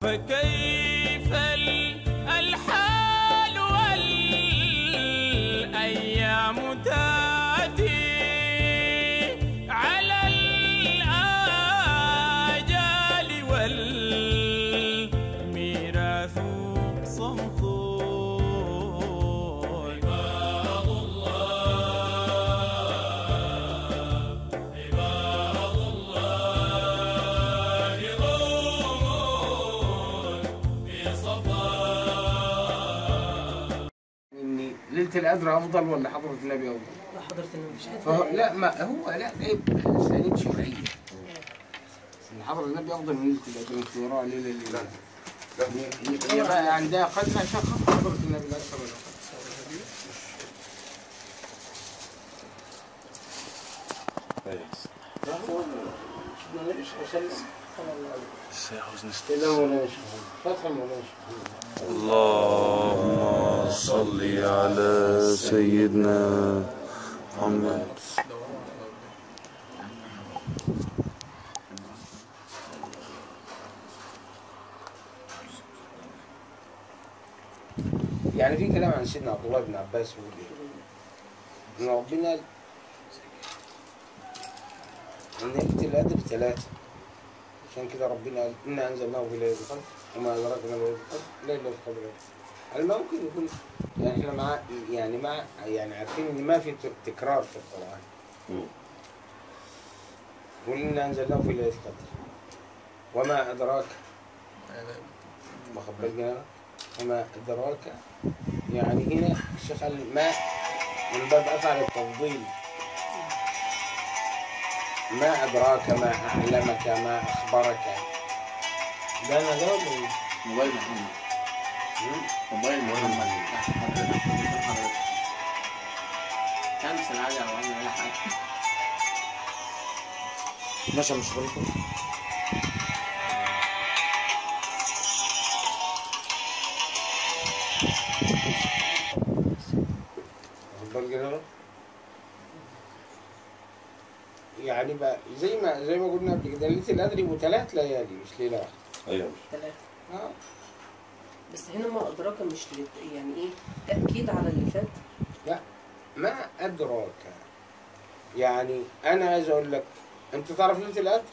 فكيف الحال والأيام تأتي على الآجال والميراث صمت عباد الله عباد الله قوم في صفا اني ليله القدر افضل ولا حضره النبي افضل؟ لا حضرة النبي مش حد فهو لا ما هو لا جايب اسانيد شرعيه ان حضره النبي افضل من ليله القدر انت وراء ليله الليله هي بقى عندها قدر عشان خاطر حضره النبي لا صلى الله عليه وسلم فتح المولانا اللهم صل على سيدنا محمد يعني في كلام عن سيدنا عبد الله بن عباس بيقول ايه؟ ان ربنا ان ليله القدر ثلاثه عشان كده ربنا قال انا انزلناه في ليله القدر وما ادراك ما ليله القدر ليله القدر هل ممكن يكون يعني احنا مع يعني مع يعني عارفين ان ما في تكرار في القران مم. وإنا أنزلناه في ليلة القدر وما أدراك واخد بالك جنابك؟ وما أدراك يعني هنا الشيخ قال ما من باب أفعل التفضيل ما أدراك ما أعلمك ما أخبرك ده أنا ده ولا إيه؟ موبايل محمد مم؟ موبايل محمد حضرتك حضرتك كام سنة عادي أو عامل أي حاجة ماشي مش غريب واخد بالك جنابك؟ يعني بقى زي ما زي ما قلنا قبل كده ليلة القدر يبقوا ثلاث ليالي مش ليلة واحدة ايوه ثلاثة آه. بس هنا ما أدراك مش لت- يعني إيه تأكيد على اللي فات ما أدراك يعني أنا عايز أقول لك أنت تعرف ليلة القدر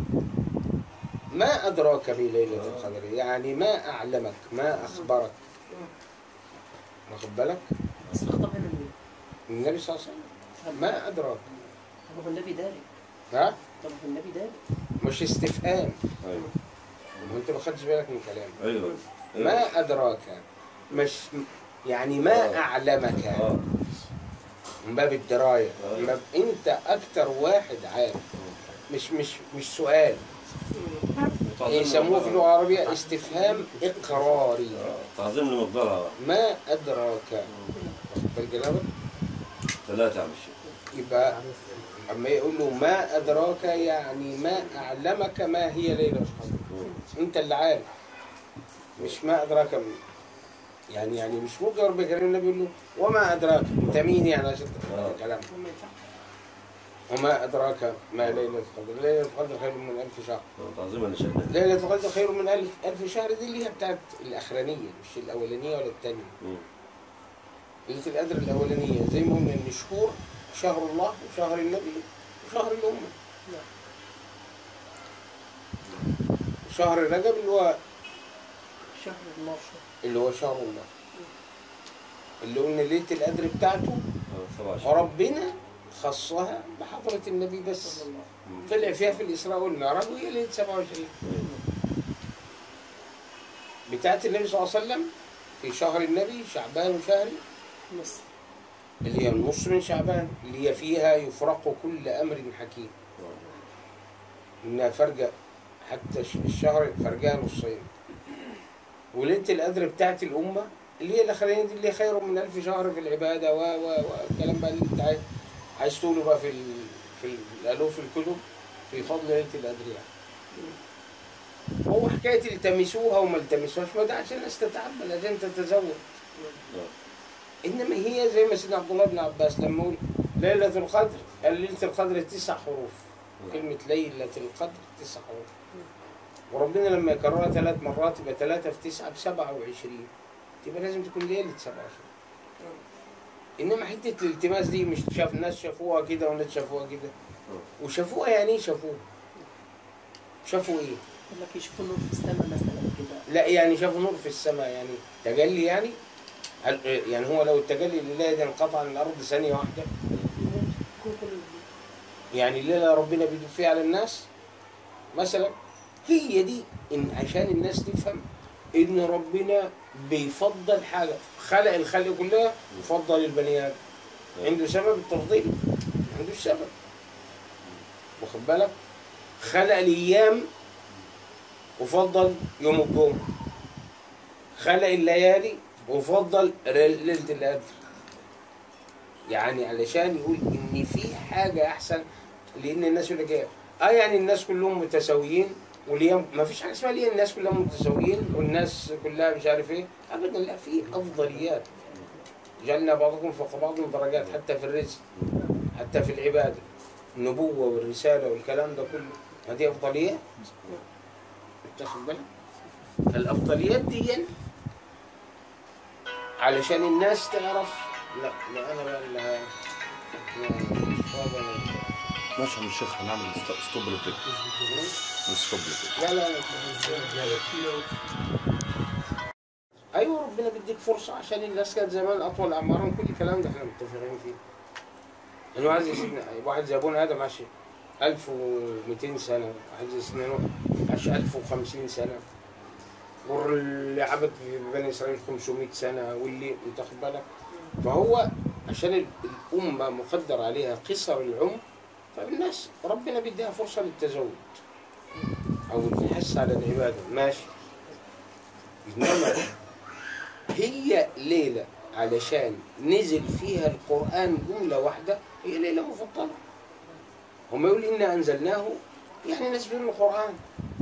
ما أدراك بليلة القدر يعني ما أعلمك ما أخبرك واخد بالك بس الخطاب هنا مين؟ النبي صلى الله عليه وسلم ما أدراك طب هو النبي داري ها طب هو النبي داري مش استفهام ايوه وأنت ما خدتش بالك من كلامي ايوه ما أدراك مش يعني ما آه. أعلمك اه من باب الدراية آه. من باب أنت أكتر واحد عارف مش مش مش سؤال يسموه في اللغة العربية استفهام إقراري آه، تعظيم لمقدارها ما أدراك واخد بالك جنابك؟ ثلاثة يا عم الشيخ يبقى أما يقول له ما أدراك يعني ما أعلمك ما هي ليلة القدر أنت اللي عارف مش ما أدراك م- يعني يعني مش ممكن رب الكريم النبي يقول له وما أدراك أنت مين يعني عشان تقول آه. الكلام ما ينفعش وما أدراك ما ليلة القدر ليلة القدر خير من ألف شهر آه، تعظيما لشأنه ليلة القدر خير من ألف ألف شهر دي اللي هي بتاعت الأخرانية مش الأولانية ولا الثانية مم. ليلة القدر الأولانية زي ما قلنا إن شهور شهر الله وشهر النبي وشهر الأمة شهر رجب اللي هو شهر الله اللي هو شهر الله اللي قلنا ليلة القدر بتاعته آه، 27 وربنا خصها بحضرة النبي بس صلى الله مم. طلع فيها في الإسراء والمعراج وهي ليلة 27 بتاعت النبي صلى الله عليه وسلم في شهر النبي شعبان وشهر مصر اللي هي النص من شعبان اللي هي فيها يفرق كل أمر حكيم إنها فرجة حتى الش- الشهر فرجها نصين وليلة القدر بتاعت الأمة اللي هي الأخرانية دي اللي هي خير من ألف شهر في العبادة و و والكلام بقى اللي أنت عايز عايز تقوله بقى في ال... في ال- الألوف الكتب في فضل ليلة القدر يعني هو حكاية التمسوها وما التمسوهاش ما ده عشان الناس تتعبد عشان تتزوج انما هي زي ما سيدنا عبد الله بن عباس لما يقول ليله القدر قال ليله القدر تسع حروف كلمه ليله القدر تسع حروف وربنا لما يكررها ثلاث مرات يبقى ثلاثة في تسعة بسبعة وعشرين تبقى لازم تكون ليلة سبعة وعشرين إنما حتة الالتماس دي مش شاف الناس شافوها كده والناس شافوها كده وشافوها يعني إيه شافوها؟ شافوا إيه؟ يقول لك يشوفوا النور في السماء مثلا كده لا يعني شافوا نور في السماء يعني تجلي يعني هل يعني هو لو التجلي لله ده انقطع عن الأرض ثانية واحدة يكون كل يعني الليلة ربنا بيدوب فيها على الناس مثلا هي دي إن عشان الناس تفهم إن ربنا بيفضل حاجة خلق الخلق كلها يفضل البني آدم عنده سبب التفضيل ما عندوش سبب واخد بالك خلق الأيام وفضل يوم الجمعة خلق الليالي وفضل ليلة القدر يعني علشان يقول ان في حاجه احسن لان الناس يقول لك ايه اه يعني الناس كلهم متساويين واليوم ما فيش حاجه اسمها ليه الناس كلهم متساويين والناس كلها مش عارف ايه ابدا لا في افضليات جعلنا بعضكم فوق بعض درجات حتى في الرزق حتى في العباده النبوه والرساله والكلام ده كله ما دي افضليات تاخد بالك فالافضليات دي علشان الناس تعرف لا لا انا لا لا لا، مش فاضي أنا. ماشي يا عم الشيخ هنعمل ست- ستوب للفيديو ستوب للفيديو لا لا لا ايوه ربنا بيديك فرصه عشان الناس كانت زمان اطول اعمارهم كل الكلام ده احنا متفقين فيه يعني واحد زي سيدنا واحد زي ابونا ادم عاش 1200 سنه واحد زي سيدنا نوح عاش 1050 سنه واللي عبد في بني اسرائيل 500 سنه واللي انت واخد بالك فهو عشان ال- الامه مقدر عليها قصر العمر فالناس ربنا بيديها فرصه للتزود او الحث على العباده ماشي انما هي ليله علشان نزل فيها القران جمله واحده هي ليله مفضله هم يقول انا انزلناه يعني نزل القران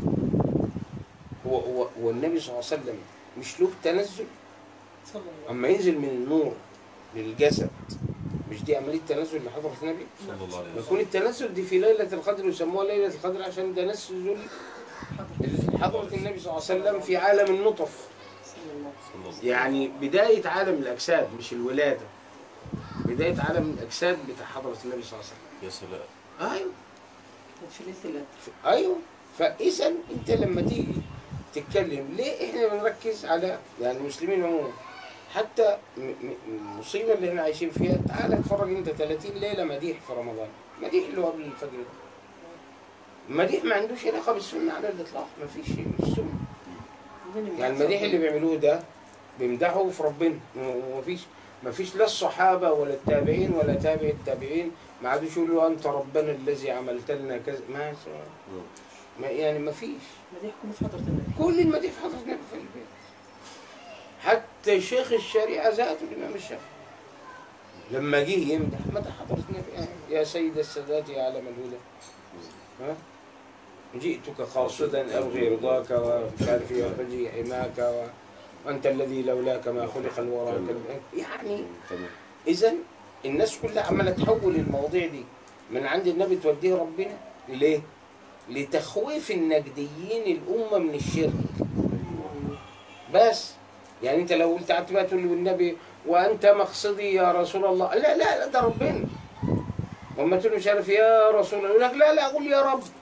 هو هو هو النبي صلى الله عليه وسلم مش له تنزل صلى الله عليه اما ينزل من النور للجسد مش دي عمليه تنزل لحضره النبي صلى الله عليه يكون وسلم التنزل دي في ليلة القدر ويسموها ليلة القدر عشان ده تنزل حضرة النبي صلى الله عليه وسلم في عالم النطف صلى الله صلى الله يعني بداية عالم الأجساد مش الولادة بداية عالم الأجساد بتاع حضرة النبي صلى الله عليه وسلم يا سلام أيوه في ليله القدر ف- أيوه فإذا أنت لما تيجي تتكلم ليه إحنا بنركز على يعني المسلمين عموما حتى م- م- المصيبة اللي احنا عايشين فيها تعال اتفرج انت 30 ليلة مديح في رمضان مديح اللي هو قبل الفجر ده مديح ما عندوش علاقة بالسنة على الإطلاق ما فيش شيء مش سنة يعني المديح اللي بيعملوه ده بيمدحوا في ربنا ومفيش مفيش لا الصحابه ولا التابعين ولا تابع التابعين ما عادوش يقولوا انت ربنا الذي عملت لنا كذا ما, ما يعني ما فيش مديح كله في حضره النبي كل المديح في حضره النبي في البيت حتى شيخ الشريعه ذاته الامام الشافعي لما جه يمدح مدح حضره النبي آه، يا سيد السادات يا علم الهدى ها جئتك قاصدا ابغي رضاك ومش عارف ايه وبجي حماك و... وانت الذي لولاك ما خلق الورى كال- يعني تمام اذا الناس كلها عماله تحول المواضيع دي من عند النبي توديه ربنا ليه؟ لتخويف النجديين الامه من الشرك بس يعني انت لو قلت قعدت بقى تقول للنبي وانت مقصدي يا رسول الله لا لا لا ده ربنا وما تقول مش عارف يا رسول الله يقول لك لا لا قول يا رب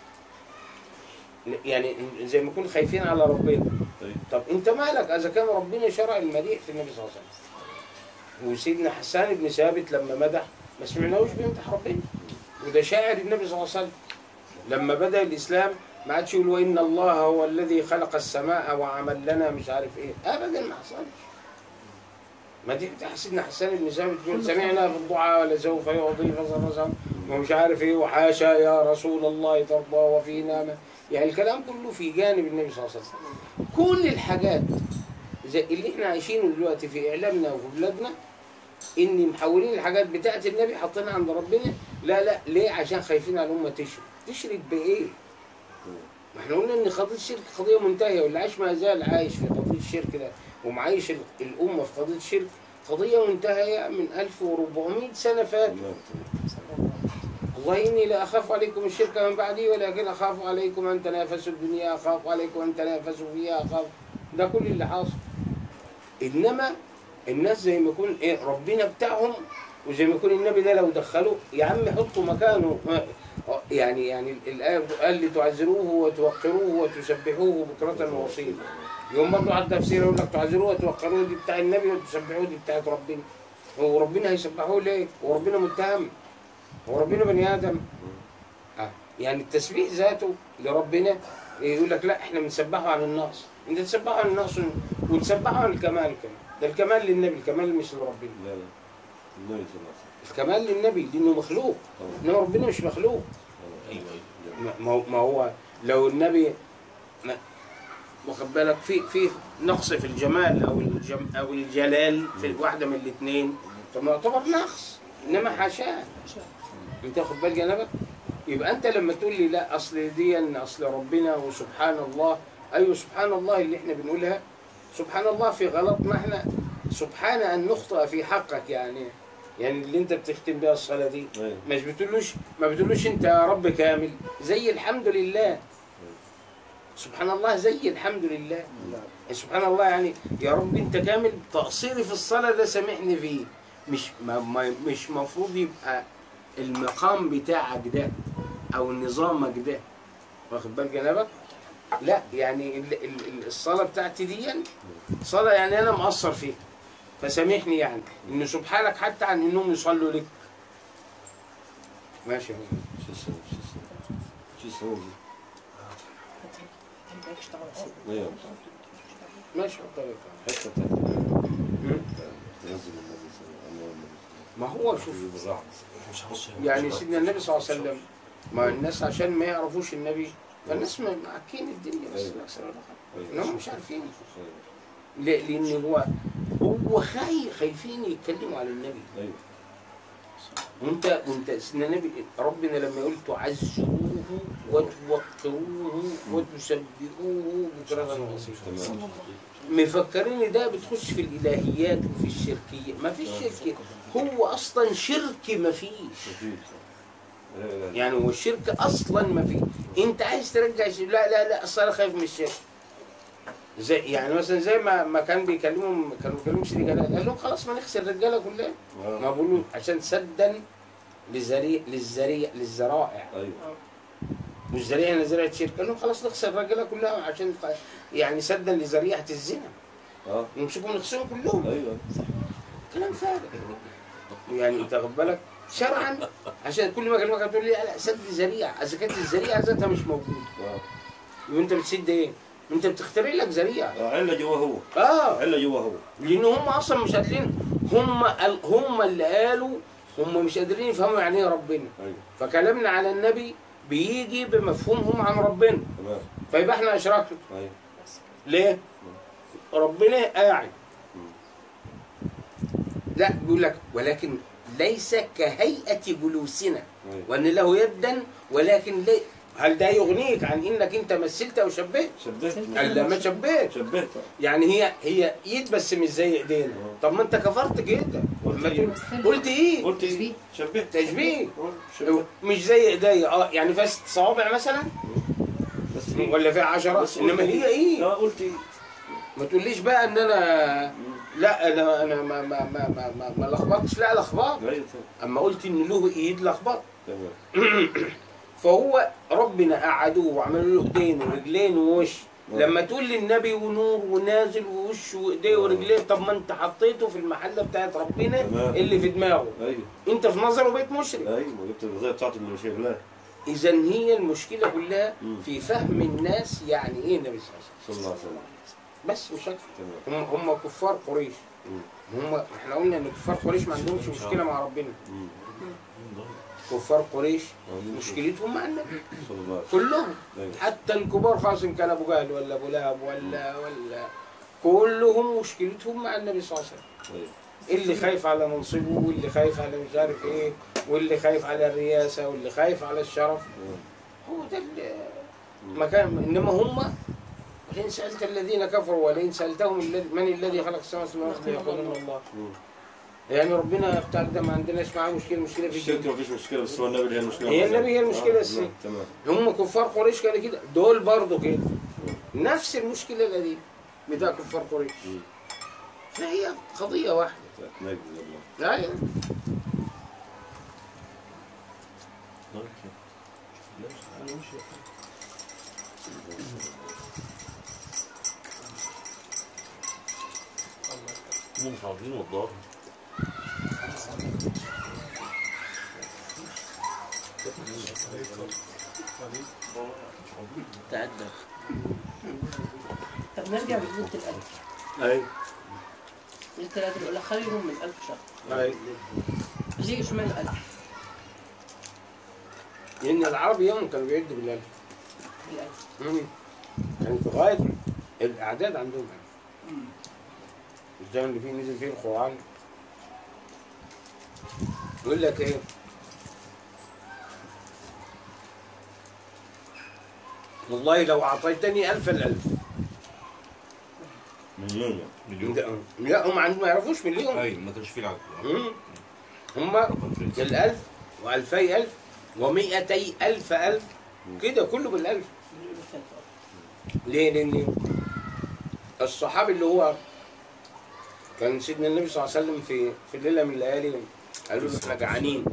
يعني زي ما يكون خايفين على ربنا طيب طب انت مالك اذا كان ربنا شرع المديح في النبي صلى الله عليه وسلم وسيدنا حسان بن ثابت لما مدح ما سمعناهوش بيمدح ربنا وده شاعر النبي صلى الله عليه وسلم لما بدا الاسلام ما عادش يقول وان الله هو الذي خلق السماء وعمل لنا مش عارف ايه ابدا ما حصلش مديح بتاع سيدنا حسان بن ثابت يقول سمعنا في الدعاء ولسوف يعطي فصل ومش عارف ايه وحاشا يا رسول الله ترضى وفينا ما يعني الكلام كله في جانب النبي صلى الله عليه وسلم كل الحاجات زي اللي احنا عايشينه دلوقتي في اعلامنا وفي بلادنا ان محولين الحاجات بتاعت النبي حاطينها عند ربنا لا لا ليه عشان خايفين على الامه تشرك تشرك بايه ما احنا قلنا ان قضيه الشرك قضيه منتهيه واللي عايش ما زال عايش في قضيه الشرك ده ومعايش ال- الامه في قضيه الشرك قضيه منتهيه من 1400 سنه فاتوا تمام صلى الله عليه وسلم وإني لا أخاف عليكم الشرك من بعدي ولكن أخاف عليكم أن تنافسوا الدنيا أخاف عليكم أن تنافسوا فيها أخاف ده كل اللي حاصل إنما الناس زي ما يكون إيه ربنا بتاعهم وزي ما يكون النبي ده لو دخلوه يا عم حطوا مكانه آه، يعني يعني الآية قال لتعزروه وتوقروه وتسبحوه بكرة وأصيلا يوم برضه على التفسير يقول لك تعزروه وتوقروه دي بتاع النبي وتسبحوه دي بتاعت ربنا هو ربنا هيسبحوه ليه؟ هو ربنا متهم هو ربنا بني ادم آه. يعني التسبيح ذاته لربنا يقول لك لا احنا بنسبحه عن النقص انت تسبحه عن النقص وتسبحه عن الكمال كمان ده الكمال للنبي الكمال مش لربنا لا لا النبي صلى الله عليه وسلم الكمال للنبي لانه مخلوق طبعا انما ربنا مش مخلوق ايوه ما- ما هو- ما هو لو النبي ما- واخد بالك في في نقص في الجمال او الجم او الجلال في واحده من الاثنين طب ما يعتبر نقص انما حاشاه انت واخد بال جنبك يبقى انت لما تقول لي لا اصل دي اصل ربنا وسبحان الله ايوه سبحان الله اللي احنا بنقولها سبحان الله في غلطنا احنا سبحان ان نخطئ في حقك يعني يعني اللي انت بتختم بها الصلاه دي ايوه مش بتقولوش ما بتقولوش انت يا رب كامل زي الحمد لله سبحان الله زي الحمد لله سبحان الله يعني يا رب انت كامل تقصيري في الصلاه ده سامحني فيه مش ما ما مش مفروض يبقى المقام بتاعك ده او نظامك ده واخد بال جنبك لا يعني ال- ال- ال- الصلاه بتاعتي دي صلاه يعني انا مقصر فيها فسامحني يعني ان سبحانك حتى عن انهم يصلوا لك ماشي يا ولد. شو السبب شو السبب شو السبب دي؟ ايوه ماشي الطريقة حتى بتاعت تنزل النبي صلى الله عليه وسلم ما هو شوف بالراحه مش هخش يعني سيدنا النبي صلى الله عليه وسلم ما الناس عشان ما يعرفوش النبي فالناس ما- معكين الدنيا بس أيوة. اكثر ولا أقل. ايوه انهم مش عارفين أيوة. ليه؟ لان هو هو خاي خايفين يتكلموا على النبي ايوه وانت وانت سيدنا النبي ربنا لما يقول تعزروه وتوقروه وتسبحوه بكرة وأصيلا تمام مفكرين ده بتخش في الالهيات وفي الشركيه ما فيش شرك هو اصلا شرك ما فيش اكيد لا لا لا يعني هو الشرك اصلا ما فيه انت عايز ترجع شيء لا لا لا اصل انا خايف من الشرك زي يعني مثلا زي ما ما كان بيكلمهم كانوا بيكلموا سيدي جلال قال لهم خلاص ما نغسل الرجاله كلها ما آه. بقولوا عشان سدا للزريع للزريع للزرائع ايوه مش ذريعه لزريعه شرك قال لهم خلاص نغسل الرجاله كلها عشان يعني سدا لذريعه الزنا اه نمسكهم نغسلهم كلهم ايوه كلام فارغ يعني انت واخد بالك شرعا عشان كل ما اكلمك هتقول لي لا لا سد ذريعه اذا كانت الذريعه ذاتها مش موجوده اه يبقى انت بتسد ايه؟ انت بتخترع لك ذريعه آه، عله جوا هو اه عله جوا هو لان هم اصلا مش قادرين هم ال- هم اللي قالوا هم مش قادرين يفهموا يعني ايه ربنا ايوه فكلامنا على النبي بيجي بمفهومهم عن ربنا تمام فيبقى احنا اشركنا ايوه ليه؟ ربنا قاعد لا بيقول لك ولكن ليس كهيئة جلوسنا ايوه وان له يدا ولكن لي هل ده يغنيك عن انك انت مثلت او شبهت؟ شبهت قال لا ما شبهت شبهت يعني هي هي ايد بس مش زي ايدينا طب ما انت كفرت كده قلت لما إيه؟ تقول- قلت ايه؟ قلت ايه شبهت تشبيه. قلت شبهت مش زي ايديا اه يعني فيها ست صوابع مثلا بس إيه؟ ولا فيها عشرة بس قلت انما هي ايه؟ اه قلت ايه ما تقوليش بقى ان انا لا انا انا ما ما ما ما ما, ما لخبطتش لا لخبط ايوه طبعا. اما قلت ان له ايد لخبط تمام فهو ربنا قعدوه وعملوا له ايدين ورجلين ووش لما تقول للنبي ونور ونازل ووش وايديه ورجليه طب ما انت حطيته في المحله بتاعت ربنا تمام. اللي في دماغه ايوه انت في نظره بقيت مشرك ايوه جبت الوظيفه بتاعته اللي شغلاه اذا هي المشكله كلها مم. في فهم الناس يعني ايه النبي صلى الله عليه صلى الله عليه وسلم وسلم بس مش اكتر تمام هم هم كفار قريش مم. هم احنا قلنا ان كفار قريش ما عندهمش مشكله مع ربنا مم. كفار قريش آه، مشكلتهم مع النبي صلى الله عليه وسلم كلهم ايوه حتى الكبار خلاص ان كان ابو جهل ولا ابو لهب ولا ولا كلهم مشكلتهم مع النبي صلى الله عليه وسلم ايوه اللي خايف على منصبه واللي خايف على مش عارف ايه واللي خايف على الرياسه واللي خايف على الشرف هو ده المكان انما هم ولئن سالت الذين كفروا ولئن سالتهم الذي من الذي خلق السماوات والارض ليقولون الله مم. يعني ربنا بتاعك ده ما عندناش معاه مشكله مشكله في الشرك الدين ما فيش مشكله بس هو النبي هي المشكله هي النبي هي المشكلة آه، السي. تمام هم كفار قريش كانوا كده دول برضه كده نفس المشكله القديمه بتاع كفار قريش مم. فهي قضيه واحده تمام الله لا هم مش عارفين والله تعدى طب نرجع لليلة القدر اي ليلة القدر يقول لك خير من ألف شهر اي ليه اشمعنى ألف؟ لان العرب يوم كانوا بيعدوا بالالف الألف مم. كانت غايه الاعداد عندهم ألف. الزمن اللي فيه نزل فيه القران يقول لك ايه والله لو اعطيتني الف الالف مليون يعني. مليون لا لا هم عندهم ما يعرفوش مليون اي ما كانش فيه العدد مم. هم رقم فرنسي. الألف وألفي ألف ومئتي ألف ألف كده كله بالألف الألوفات آه. ليه؟ لأن الصحابي اللي هو كان سيدنا النبي صلى الله عليه وسلم في في ليلة من الليالي قالوا له احنا جعانين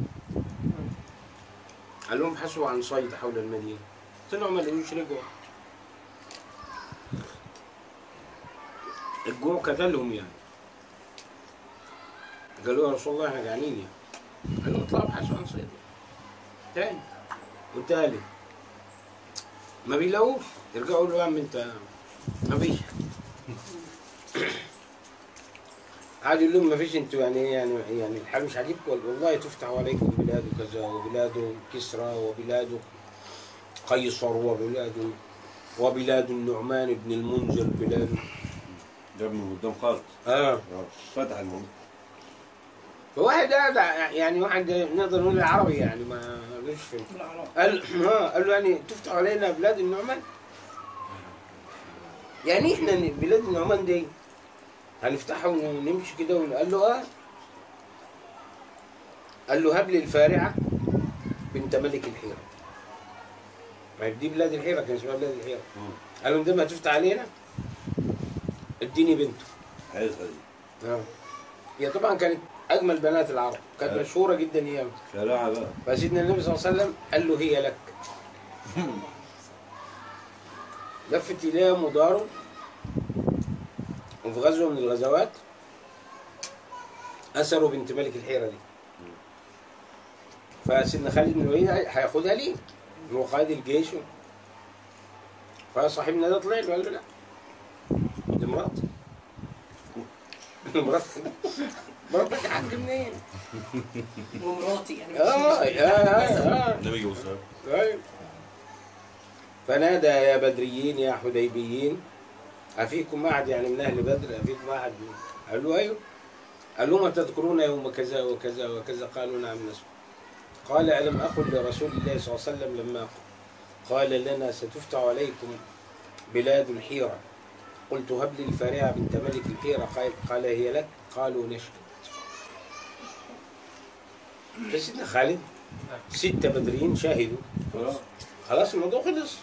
قال لهم ابحثوا عن صيد حول المدينة طلعوا ما لقوش رجعوا الجوع قتلهم يعني قالوا يا رسول الله احنا جعانين يعني قال لهم اطلعوا ابحثوا عن صيد تاني وتالت ما بيلاقوش يرجعوا له يا عم انت ما فيش قعد يقول لهم ما فيش انتوا يعني ايه يعني يعني الحال مش عاجبكم والله تفتح عليكم بلاد كذا وبلاد كسرى وبلاد قيصر وبلاد وبلاد النعمان بن المنذر بلاد جاب من قدام خالص اه آه. فتح المهم فواحد قاعد يعني واحد نقدر نقول العربي يعني ما ليش في قال ها قال له يعني تفتح علينا بلاد النعمان يعني احنا بلاد النعمان دي هنفتحها ونمشي كده ون- قال له اه قال له هب لي الفارعه بنت ملك الحيره ما هي دي بلاد الحيره كان اسمها بلاد الحيره قال له ده ما تفتح علينا اديني بنته حاجه غريبه اه هي طبعا كانت اجمل بنات العرب كانت آه. مشهوره جدا ايام شارعها بقى فسيدنا النبي صلى الله عليه وسلم قال له هي لك لفت اليها مداره وفي غزوه من الغزوات اسروا بنت ملك الحيره دي فسيدنا خالد بن الوليد هياخدها ليه؟ هو قائد الجيش فصاحبنا ده طلع له قال له لا دي مراتي مراتي مراتك حد منين؟ ومراتي يعني مش- اه مش- يا يا النبي جوزها أيوة. فنادى يا بدريين يا حديبيين أفيكم أحد يعني من أهل بدر أفيكم أحد من- قالوا أيوه قال لهم تذكرون يوم كذا وكذا وكذا قالوا نعم نسمع قال ألم أقل لرسول الله صلى الله عليه وسلم لما قال لنا ستفتح عليكم بلاد الحيرة قلت هب لي الفارعة بنت ملك الحيرة قال, قال هي لك قالوا نشهد فسيدنا خالد ستة بدريين شاهدوا خلاص خلاص الموضوع خلص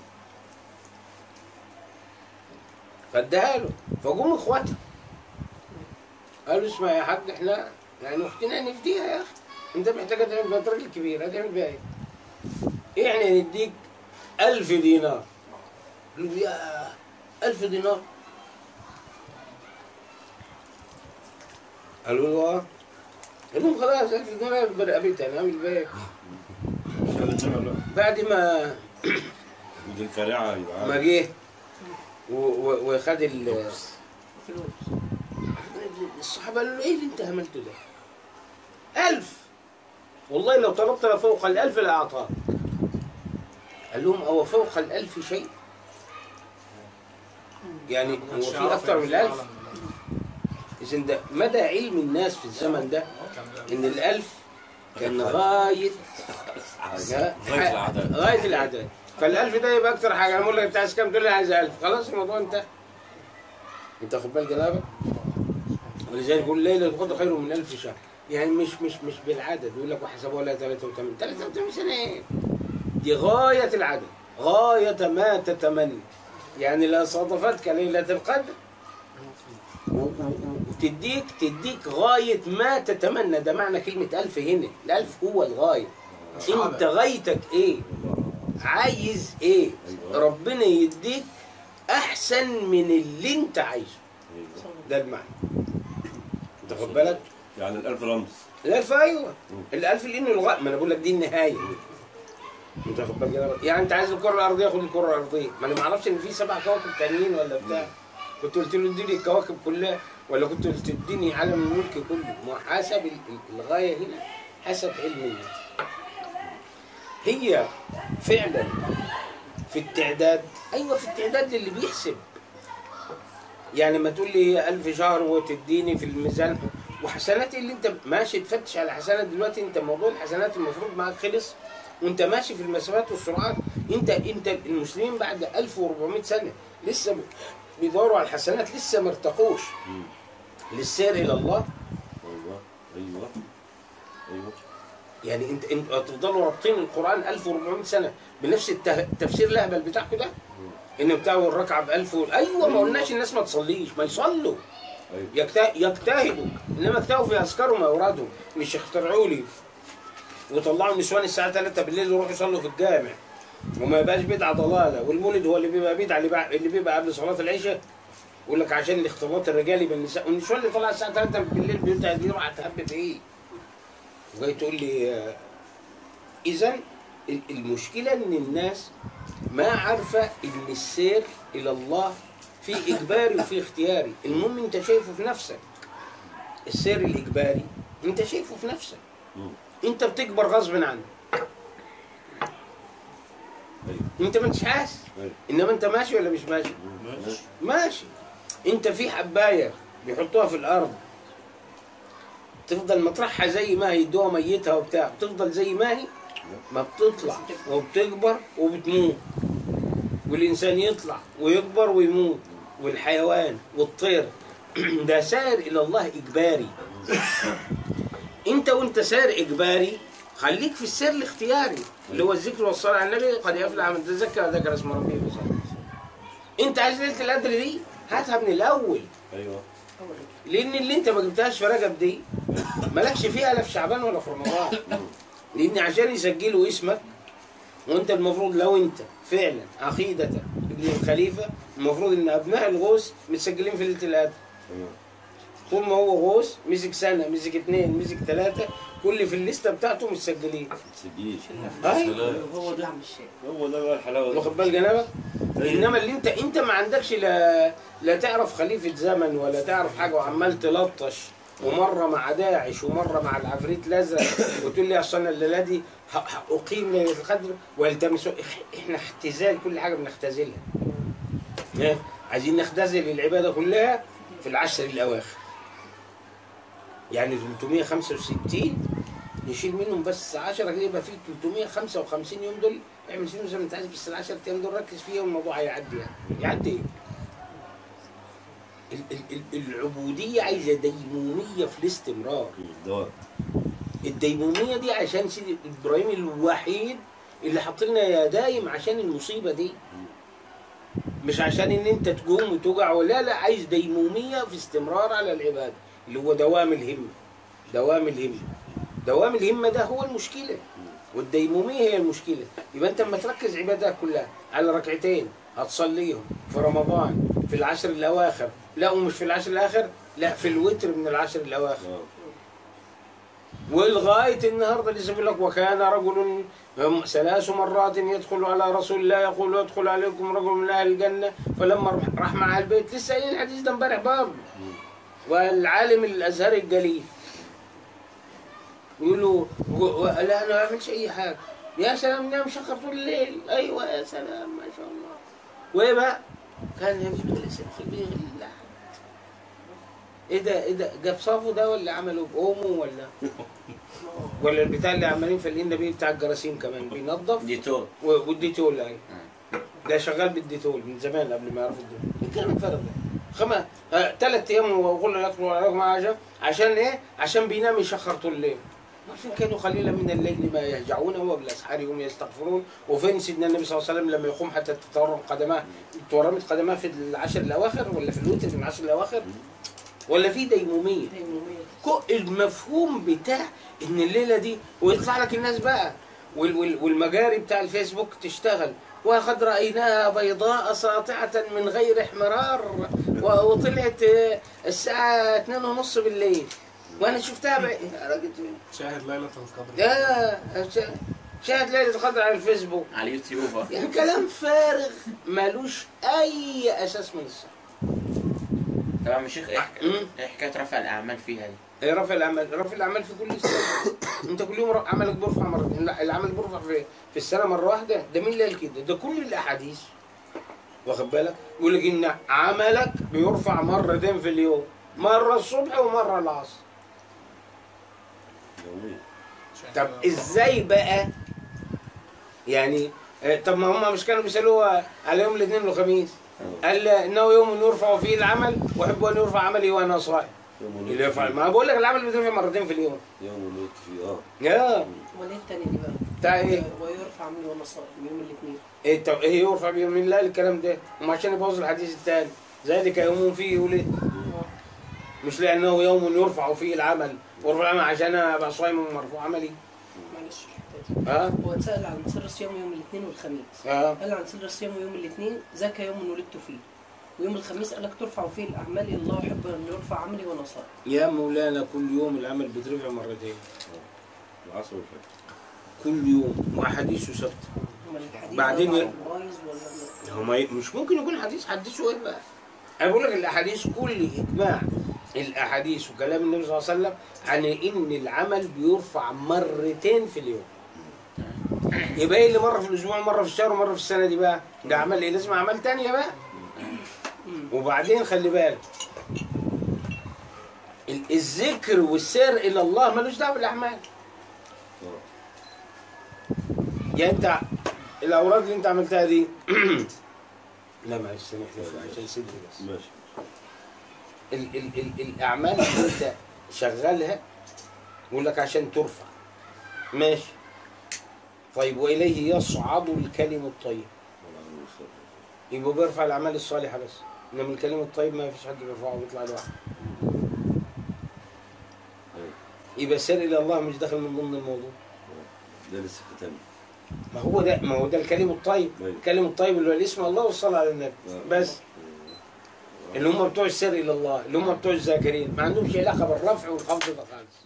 فاداها له فجم اخواتها قالوا اسمع يا حاج احنا يعني اختنا نفديها يا اخي انت محتاج تعمل بها راجل كبير هتعمل بها ايه؟ احنا نديك ألف دينار قالوا يا ألف دينار قالوا له اه قال لهم خلاص ألف دينار برقبتها نعمل بها ايه؟ مش هذا الجمل بقى بعد ما ودي الفارعه يبقى ما عارف. جه و- و- وخد ال فلوس الصحابه قالوا له ايه اللي انت عملته ده؟ ألف والله لو طلبت فوق الألف لأعطاك قال لهم أو فوق الألف شيء يعني هو في أكثر من الألف إذن ده مدى علم الناس في الزمن ده إن الألف كان غاية غاية الأعداد. غاية الأعداد فالألف ده يبقى أكثر حاجة أنا بقول لك أنت عايز كام تقول لي عايز ألف خلاص الموضوع انتهى أنت خد بالك جنابك ولذلك يقول ليلة القدر خير من ألف شهر يعني مش مش مش بالعدد يقول لك وحسبوها لها 83 83 سنة ايه؟ دي غاية العدد غاية ما تتمنى يعني لا صادفتك ليلة القدر و- و- و- وتديك تديك غاية ما تتمنى ده معنى كلمة ألف هنا الألف هو الغاية أنت غايتك إيه عايز إيه ربنا يديك أحسن من اللي أنت عايزه ده المعنى أنت خد بالك يعني الألف رمز الألف أيوه الألف لأنه الغاية ما أنا بقول لك دي النهاية أنت خد بالك يعني أنت عايز الكرة الأرضية خد الكرة الأرضية ما أنا ما أعرفش إن في سبع كواكب تانيين ولا بتاع كنت قلت له اديني الكواكب كلها ولا كنت قلت اديني عالم الملك كله ما حسب ال- ال- الغاية هنا حسب علم الناس هي فعلا في التعداد أيوه في التعداد للي بيحسب يعني ما تقول لي هي ألف شهر وتديني في الميزان وحسناتي اللي انت ماشي تفتش على حسنات دلوقتي انت موضوع الحسنات المفروض معاك خلص وانت ماشي في المسافات والسرعات انت انت المسلمين بعد 1400 سنه لسه بيدوروا على الحسنات لسه ما ارتقوش للسير الى الله أيوه أيوه أيوه يعني انت انت هتفضلوا رابطين القران 1400 سنه بنفس الته- التفسير الاهبل بتاعكم ده ان بتاعوا الركعه ب 1000 و... ايوه ما قلناش الناس ما تصليش ما يصلوا أيوه يجت- يجتهدوا انما اجتهدوا في اذكارهم واورادهم مش يخترعوا لي وطلعوا النسوان الساعه 3 بالليل يروحوا يصلوا في الجامع وما يبقاش بدعه ضلاله والمولد هو اللي بيبقى بدعه اللي, بع- اللي بيبقى قبل صلاه العشاء يقول لك عشان الاختلاط الرجالي بالنساء والنسوان اللي طالعه الساعه 3 بالليل بيبدا دي راح تهبب ايه؟ وجاي تقول لي اذا المشكله ان الناس ما عارفه ان السير الى الله في اجباري وفي اختياري المهم انت شايفه في نفسك السير الاجباري انت شايفه في نفسك مم. انت بتكبر غصب عنك أيوه انت ما انتش حاسس أيوه انما انت ماشي ولا مش ماشي ماشي ماشي انت في حبايه بيحطوها في الارض تفضل مطرحها زي ما هي يدوها ميتها وبتاع بتفضل زي ما هي ما بتطلع وبتكبر وبتموت والانسان يطلع ويكبر ويموت والحيوان والطير ده سائر الى الله اجباري انت وانت سائر اجباري خليك في السير الاختياري اللي هو الذكر والصلاه على النبي قد يفلح من تذكر ذكر اسم ربه فصلى انت عايز ليله القدر دي هاتها من الاول أيوه لان اللي انت ما جبتهاش في رجب دي مالكش فيها لا في شعبان ولا في رمضان لان عشان يسجلوا اسمك وانت المفروض لو انت فعلا عقيدة ابن الخليفة المفروض ان ابناء الغوث متسجلين في ليلة القدر أيوه طول ما هو غوث مسك سنة مسك اثنين مسك ثلاثة كل في الليستة بتاعته متسجلين تسجيل ايوه هو ده عم الشيخ هو ده بقى الحلاوة ده. واخد بال جنابك انما اللي انت انت ما عندكش لا لا تعرف خليفه زمن ولا تعرف حاجه وعمال تلطش ومره مع داعش ومره مع العفريت الازرق وتقول لي اصل انا الليله دي ه- ه- اقيم ليله القدر والتمس إح- احنا اختزال كل حاجه بنختزلها إيه؟ عايزين نختزل العباده كلها في العشر الاواخر يعني 365 نشيل منهم بس 10 كده يبقى في 355 يوم دول اعمل فيهم زي ما انت عايز بس ال 10 ايام دول ركز فيهم والموضوع هيعدي يعني يعدي ايه؟ ال- ال- ال- العبوديه عايزه ديموميه في الاستمرار دوام الديموميه دي عشان سيدي ابراهيم الوحيد اللي حط لنا يا دايم عشان المصيبه دي مش عشان ان انت تقوم وتوجع ولا لا عايز ديموميه في استمرار على العباده اللي هو دوام الهمه دوام الهمه دوام الهمه ده هو المشكله والديموميه هي المشكله يبقى انت لما تركز عبادتك كلها على ركعتين هتصليهم في رمضان في العشر الاواخر لا ومش في العشر الاواخر لا في الوتر من العشر الاواخر اه ولغايه النهارده لسه بيقول لك وكان رجل ثلاث مرات يدخل على رسول الله يقول يدخل عليكم رجل من اهل الجنه فلما راح مع البيت لسه قايلين الحديث ده امبارح برضه والعالم الازهري الجليل يقول له و- و- لا انا ما بعملش اي حاجه يا سلام نام شخر طول الليل ايوه يا سلام ما شاء الله وايه بقى؟ كان يمشي كل ست في البيت لا ايه ده ايه ده جاب صافو ده ولا عمله باومو ولا ولا البتاع اللي عمالين فالين ده بيه بتاع الجراثيم كمان بينظف ديتول و- والديتول يعني ده شغال بالديتول من زمان قبل ما يعرفوا الديتول الكلام الفارغ ده خمس ثلاث ايام وقلنا لا يكتب عليكم عشاء عشان ايه؟ عشان بينام يشخر طول الليل عارفين كانوا قليلا من الليل ما يهجعون وبالاسحار هم يستغفرون وفين سيدنا النبي صلى الله عليه وسلم لما يقوم حتى تتورم قدماه تورمت قدماه في العشر الاواخر ولا في الوتر من العشر الاواخر ولا في ديموميه ديمومية. كو- المفهوم بتاع ان الليله دي ويطلع لك الناس بقى وال- وال- والمجاري بتاع الفيسبوك تشتغل وقد رايناها بيضاء ساطعه من غير احمرار و- وطلعت آه، الساعه 2 ونص بالليل وانا شفتها بقى يا راجل شاهد ليلة القدر يا شا- شاهد ليله القدر على الفيسبوك على اليوتيوب اه. يعني كلام فارغ ملوش اي اساس من الصحه طب يا عم الشيخ ايه حك- مم. ايه حكايه رفع الاعمال فيها دي؟ إيه رفع الاعمال رفع الاعمال في كل سنه انت كل يوم عملك بيرفع مرتين لا العمل بيرفع في في السنه مره واحده ده مين اللي قال كده ده كل الاحاديث واخد بالك يقول لك ان عملك بيرفع مرتين في اليوم مره الصبح ومره العصر يوميا طب ازاي بقى يعني آه، طب ما هم مش كانوا بيسالوها على يوم الاثنين والخميس قال انه يوم يرفع فيه العمل واحب ان يرفع عملي وانا صائم يوم اللي يرفع ما بقول لك العمل بيترفع مرتين في اليوم يوم ولدت فيه اه يا امال ايه التاني دي بقى؟ بتاع ايه ويرفع عملي وانا صائم يوم الاثنين ايه طب ايه يرفع بيوم مين لا الكلام ده هم عشان يبوظ الحديث الثاني ذلك يوم فيه ولد مش لانه يوم يرفع فيه العمل ورفع العمل عشان ابقى صايم ومرفوع عملي معلش الحتة دي. ها هو اتسأل عن سر الصيام يوم الاثنين والخميس ها قال عن سر الصيام يوم الاثنين ذاك يوم ولدت فيه ويوم الخميس قال لك ترفع فيه الاعمال إلى الله يحب ان يرفع عملي وانا صائم يا مولانا كل يوم العمل بيترفع مرتين العصر والفجر كل يوم وحديثه ثابت امال الحديث بعدين ده ي- بايظ ولا هو ما ي- مش ممكن يكون حديث حدثه ايه بقى انا بقول لك الاحاديث كل اجماع الاحاديث وكلام النبي صلى الله عليه وسلم عن ان العمل بيرفع مرتين في اليوم يبقى ايه اللي مره في الاسبوع مره في الشهر ومره في السنه دي بقى ده عمل ايه لازم اعمال تانية بقى وبعدين خلي بالك ال- الذكر والسير الى الله ملوش دعوه بالاعمال يعني انت الاوراد اللي انت عملتها دي لا معلش سامحني عشان صدري بس ماشي ال ال ال الاعمال اللي انت شغالها يقول لك عشان ترفع ماشي طيب واليه يصعد الكلم الطيب يبقى بيرفع الاعمال الصالحه بس انما الكلم الطيب ما فيش حد بيرفعه وبيطلع لوحده يبقى السير الى الله مش داخل من ضمن الموضوع ده لسه ختام ما هو ده ما هو ده الكلم الطيب أيوة. الكلم الطيب اللي هو الاسم الله والصلاه على النبي آه. بس اللي هم بتوع السر الى الله اللي هم بتوع الذاكرين ما عندهمش علاقه بالرفع والخفض ده خالص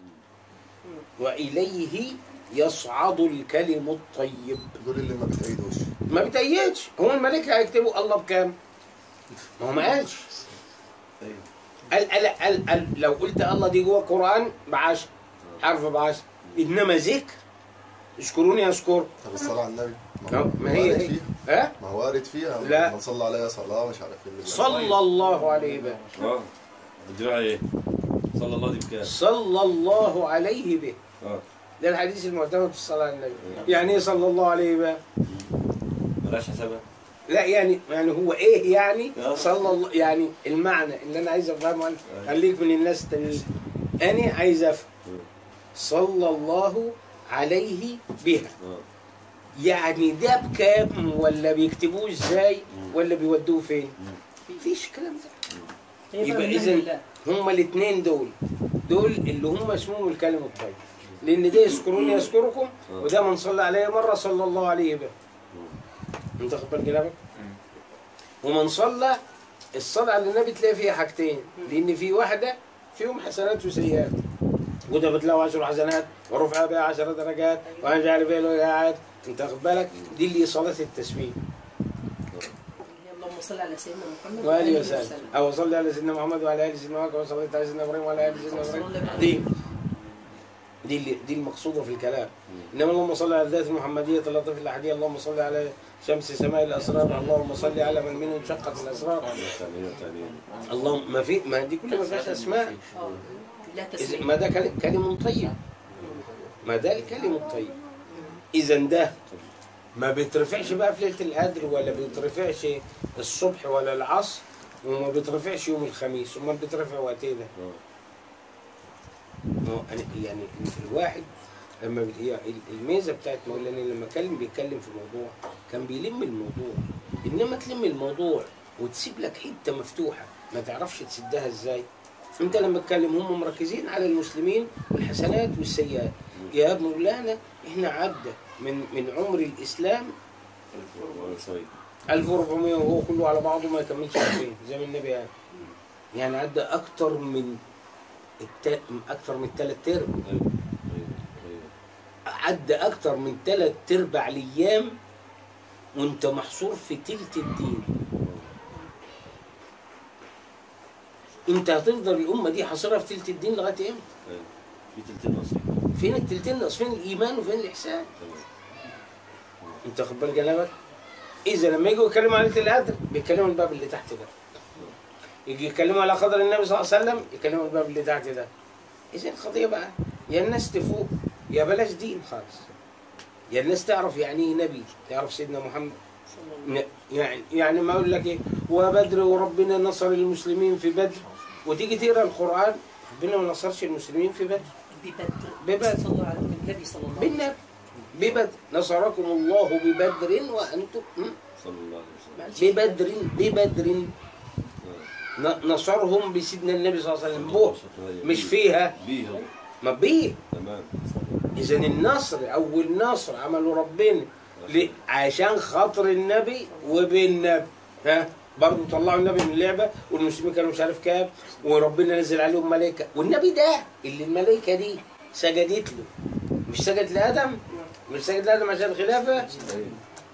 واليه يصعد الكلم الطيب دول اللي ما بتعيدوش ما بتأيدش هو الملائكه هيكتبوا الله بكام؟ ما هو ما قالش ايوه قال قال قال, قال لو قلت الله دي جوه القران بعشر حرف بعشر انما ذكر اشكروني اشكر طب الصلاة على النبي ما ما هي وارد هي فيها ها ما هو وارد فيها لا. من صلى عليها صلاة مش عارف ايه اللي صلى الله عليه به اه اديها ايه صلى الله دي بكام صلى الله عليه به اه ده الحديث المعتمد في الصلاه على النبي يعني ايه صلى الله عليه به ملاش حسابها لا يعني يعني هو ايه يعني آه. صلى الله يعني المعنى اللي انا عايز افهمه أنا. خليك من الناس التانيين انا عايز افهم صلى الله عليه بها اه يعني ده بكام ولا بيكتبوه ازاي ولا بيودوه فين مفيش الكلام ده هي يبقى بقى من إذن- نهي الله. هما الاثنين دول دول اللي هم اسمهم الكلم الطيب لان ده يذكروني يذكركم وده من صلى عليه مره صلى الله عليه به انت خد بالك كلامك ومن صلى الصلاة على النبي تلاقي فيها حاجتين لان في واحده فيهم حسنات وسيئات وده بتلاقوا عشر حسنات ورفع بها عشر درجات وهنجعل بها الوجاعات انت واخد بالك دي اللي صلاه التسبيح هي اللهم صل على سيدنا محمد وآله وسلم أو صلي على سيدنا محمد وعلى آل سيدنا محمد وصليت على سيدنا إبراهيم وعلى آل سيدنا إبراهيم دي دي اللي دي المقصودة في الكلام إنما اللهم صل على الذات المحمدية اللطيف الأحدية اللهم صل على شمس سماء الأسرار اللهم صل على من منه انشقت الأسرار ثانية ثانية اللهم ما في ما دي كلها ما فيهاش أسماء اه لا إذا- تسمية ما ده كلم كلم طيب ما ده الكلم الطيب إذا ده ما بيترفعش بقى في ليلة القدر ولا بيترفعش الصبح ولا العصر وما بيترفعش يوم الخميس امال بيترفع وقت ايه ده؟ ما هو أنا- يعني الواحد لما بت- هي الميزه بتاعت مولانا لما كان بيتكلم في موضوع كان بيلم الموضوع انما تلم الموضوع وتسيب لك حته مفتوحه ما تعرفش تسدها ازاي انت لما تتكلم هم مركزين على المسلمين والحسنات والسيئات يا ابن مولانا احنا عدى من من عمر الاسلام ولا شوي 1400 وهو كله على بعضه ما يكملش 2000 زي ما النبي قال يعني عدى اكتر من الت... اكتر من ثلاث ارباع ايوه ايوه ايوه عدى اكتر من ثلاث ارباع الايام وانت محصور في تلت الدين انت هتفضل الامه دي حاصره في تلت الدين لغايه امتى؟ ايوه في تلتين نصيب فين التلتين ناقص فين الايمان وفين الاحسان؟ تمام انت خد بالك جنبك اذا لما يجوا يتكلموا عن ليله القدر بيتكلموا الباب اللي تحت ده يجي يتكلموا على قدر النبي صلى الله عليه وسلم يتكلموا الباب اللي تحت ده اذا القضيه بقى يا الناس تفوق يا بلاش دين خالص يا الناس تعرف يعني ايه نبي تعرف سيدنا محمد ن- يعني يعني ما اقول لك ايه وبدر وربنا نصر المسلمين في بدر وتيجي تقرا القران ربنا ما نصرش المسلمين في بدر ببدر ببدر. صلى الله عليه وسلم النبي صلى الله عليه وسلم بالنبي ببدر نصركم الله ببدر وانتم م? صلى الله عليه وسلم معلش. ببدر ببدر ن- نصرهم بسيدنا النبي صلى الله عليه وسلم بوه مش فيها بيها ما بيه تمام اذا النصر اول نصر عمله ربنا ليه؟ عشان خاطر النبي وبالنبي ها برضه طلعوا النبي من اللعبه والمسلمين كانوا مش عارف كام وربنا نزل عليهم ملائكه والنبي ده اللي الملائكه دي سجدت له مش سجد لادم مش سجد لادم عشان الخلافه ايوه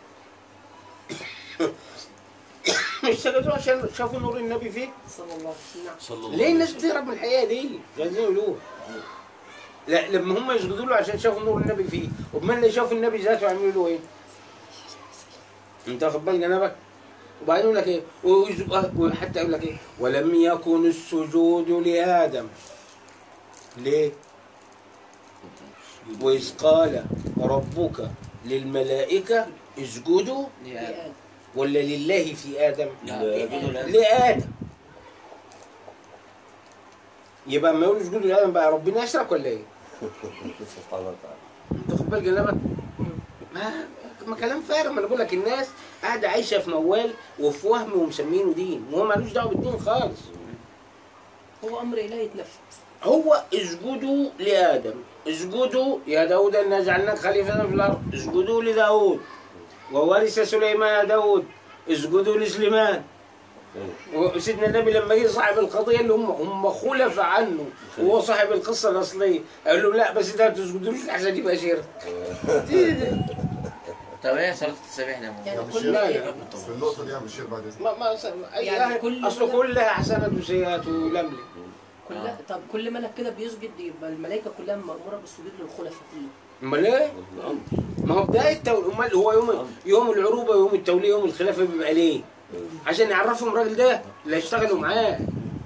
مش سجدوا عشان شافوا نور النبي فيه صلى الله عليه وسلم صلى الله ليه عليه الناس وسلم. بتهرب من الحقيقه دي؟ مش عايزين يقولوها. لا لما هم يسجدوا له عشان شافوا نور النبي فيه، وبما اللي شافوا النبي ذاته يعملوا له ايه؟ انت واخد بالك جنبك؟ وبعدين يقول لك ايه؟ ويز- آه، وحتى يقول لك ايه؟ ولم يكن السجود لادم. ليه؟ وإذ قال ربك للملائكة اسجدوا يا- ولا لله في آدم؟ لا، يقولوا لا. لآدم يبقى لما يقولوا اسجدوا لآدم بقى ربنا يشرك ولا ايه؟ سبحانه وتعالى انت خد بالك جنبك؟ ما ما كلام فارغ ما انا بقول لك الناس قاعده عايشه في موال وفي وهم ومسمينه دين وهو مالوش دعوه بالدين خالص هو امر الهي يتنفذ هو اسجدوا لآدم اسجدوا يا داود إنا جعلناك خليفة في الأرض اسجدوا لداود وورث سليمان داود اسجدوا لسليمان ايوه وسيدنا النبي لما جه صاحب القضيه اللي هم هم خلف عنه وهو صاحب القصه الاصليه قال له لا بس ده ما تسجدوش عشان يبقى شرك طب ايه صلاة التسابيح ده يعني مش كل لا، إيه؟ لا. في النقطة دي عم شير بعد إذنك ما ما اي يعني يعني كل اصل ملك- كلها حسنات وسيئات ولملي كلها طب كل ملك كده بيسجد يبقى الملائكه كلها ماموره بالسجود للخلفاء امال ايه؟ ما هو بدايه التوليه امال هو يوم يوم العروبه ويوم التوليه يوم الخلافه بيبقى ليه؟ عشان يعرفهم الراجل ده اللي هيشتغلوا معاه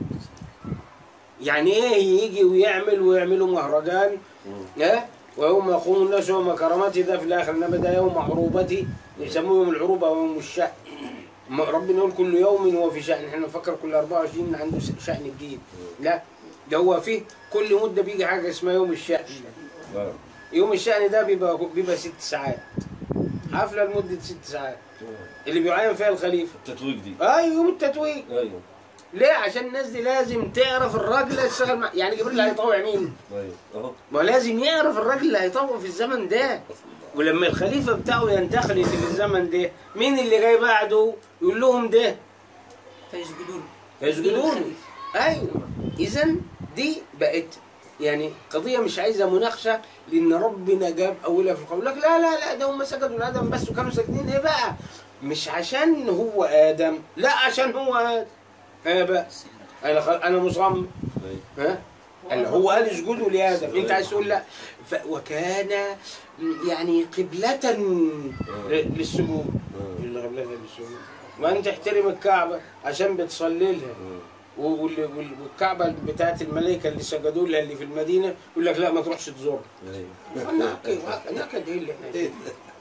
يعني ايه يجي ويعمل ويعملوا مهرجان ها ويوم يقوم الناس يوم كرامته ده في الاخر انما ده يوم عروبته يسموه يوم العروبه ويوم الشأن ما ربنا يقول كل يوم هو في شأن احنا نفكر كل 24 عنده شأن جديد لا ده هو فيه كل مده بيجي حاجه اسمها يوم الشأن نعم يوم الشأن ده بيبقى بيبقى ست ساعات حفله لمده ست ساعات اللي بيعين فيها الخليفه التتويج دي ايوه يوم التتويج ايوه ليه عشان الناس دي لازم تعرف الراجل اللي هيشتغل مع يعني جبريل هيطوع مين ايوه اهو ما هو لازم يعرف الراجل اللي هيطوع في الزمن ده ولما الخليفه بتاعه ينتقل في الزمن ده مين اللي جاي بعده يقول لهم ده فيسجدوا له يسجدون للخليفة. ايوه اذا دي بقت يعني قضيه مش عايزه مناقشه لان ربنا جاب اولها في القول لك لا لا لا ده هم سجدوا لادم بس وكانوا ساجدين ايه بقى مش عشان هو ادم لا عشان هو ادم ايه بقى انا خل... انا مصمم ايوه ها اللي هو قال اسجدوا لادم انت عايز تقول لا ف... وكان يعني قبلة ل- للسجود اللي قبلها للسجود وان تحترم الكعبه عشان بتصلي لها و- وال- وال- والكعبه بتاعت الملائكه اللي سجدوا لها اللي في المدينه يقول لك لا ما تروحش تزورها ايوه نكد نكد ايه اللي احنا فيه؟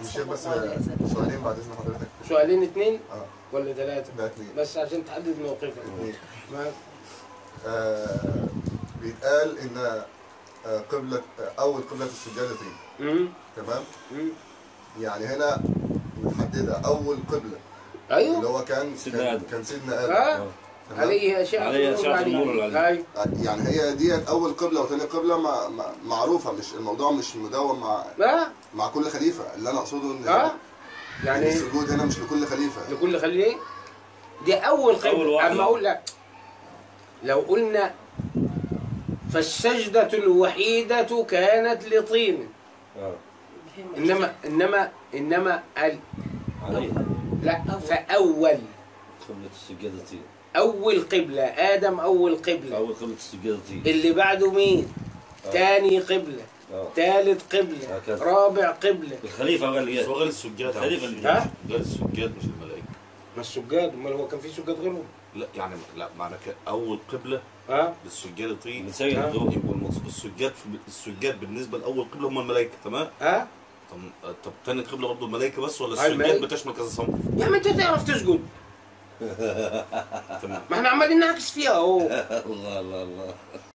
الشيخ بس صلى الله عليه وسلم. سؤالين بعد اذن حضرتك سؤالين اتنين اه ولا ثلاثة لا اتنين بس عشان تحدد موقفك اتنين. ما آه، بيتقال ان آه، قبلة آه، اول قبلة السجادتين مم. تمام مم. يعني هنا متحددة اول قبلة اللي ايوه هو كان سيدنا كان, آدم. كان سيدنا ادم اه تمام عليه أشعة عليه أشعة النور العلي. أيوه يعني هي ديت اول قبلة وثاني قبلة ما ما معروفة مش الموضوع مش مدون مع اه مع كل خليفة اللي انا اقصده ان اه إن يعني السجود هنا مش لكل خليفة لكل خليه دي اول أول قبلة واحدة. اما اقول لا لو قلنا فالسجدة الوحيدة كانت لطين اه انما انما انما ال عليها لا فاول قبلة السجادتين اول قبلة ادم اول قبلة أول قبلة السجادتين اللي بعده مين آه. تاني قبلة اه ثالث قبلة هكذا. رابع قبلة الخليفة قال لي بس هو غير السجاد الخليفة عم. اللي ها؟ غير السجاد مش الملائكة ما السجاد امال هو كان في سجاد غيرهم لا يعني لا معنى كده أول قبلة ها للسجاد طين اللي سيد ها؟ الدور يبقى المقصود السجاد في السجاد بالنسبة لأول قبلة هم الملائكة تمام؟ ها طب طب تاني قبلة برضه الملائكة بس ولا هاي السجاد الملائكة. بتشمل كذا صنف؟ يا عم انت تعرف تسجد تمام ما احنا عمالين نعكس فيها اهو الله الله الله